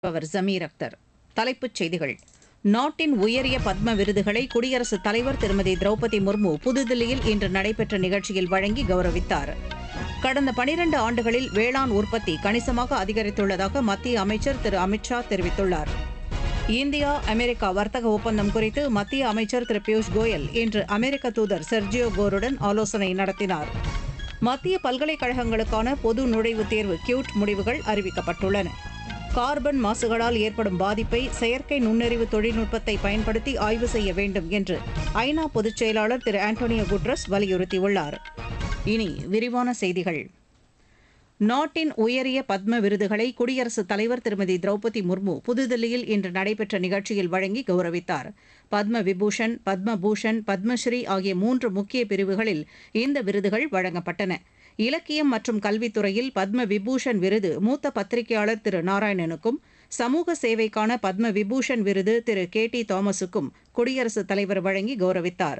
அவர் ஜமீர் அக்தர் தலைப்புச் செய்திகள் நாட்டின் உயரிய பத்ம விருதுகளை குடியரசுத் தலைவர் திருமதி திரௌபதி முர்மு புதுதில்லியில் இன்று நடைபெற்ற நிகழ்ச்சியில் வழங்கி கௌரவித்தார் கடந்த பனிரண்டு ஆண்டுகளில் வேளாண் உற்பத்தி கணிசமாக அதிகரித்துள்ளதாக மத்திய அமைச்சர் திரு அமித் ஷா தெரிவித்துள்ளார் இந்தியா அமெரிக்கா வர்த்தக ஒப்பந்தம் குறித்து மத்திய அமைச்சர் திரு பியூஷ் கோயல் இன்று அமெரிக்க தூதர் செர்ஜியோ கோருடன் ஆலோசனை நடத்தினார் மத்திய பல்கலைக்கழகங்களுக்கான பொது நுழைவுத் தேர்வு கியூட் முடிவுகள் அறிவிக்கப்பட்டுள்ளன கார்பன் மாசுகளால் ஏற்படும் பாதிப்பை செயற்கை நுண்ணறிவு தொழில்நுட்பத்தை பயன்படுத்தி ஆய்வு செய்ய வேண்டும் என்று ஐநா பொதுச் செயலாளர் திரு ஆண்டோனியோ குட்ரஸ் வலியுறுத்தியுள்ளார் இனி விரிவான செய்திகள் நாட்டின் உயரிய பத்ம விருதுகளை குடியரசுத் தலைவர் திருமதி திரௌபதி முர்மு புதுதில்லியில் இன்று நடைபெற்ற நிகழ்ச்சியில் வழங்கி கௌரவித்தார் பத்ம விபூஷன் பத்ம பூஷன் பத்மஸ்ரீ ஆகிய மூன்று முக்கிய பிரிவுகளில் இந்த விருதுகள் வழங்கப்பட்டன இலக்கியம் மற்றும் கல்வித்துறையில் பத்ம விபூஷன் விருது மூத்த பத்திரிகையாளர் திரு நாராயணனுக்கும் சமூக சேவைக்கான பத்ம விபூஷன் விருது திரு கே டி தாமஸுக்கும் குடியரசுத் தலைவர் வழங்கி கௌரவித்தார்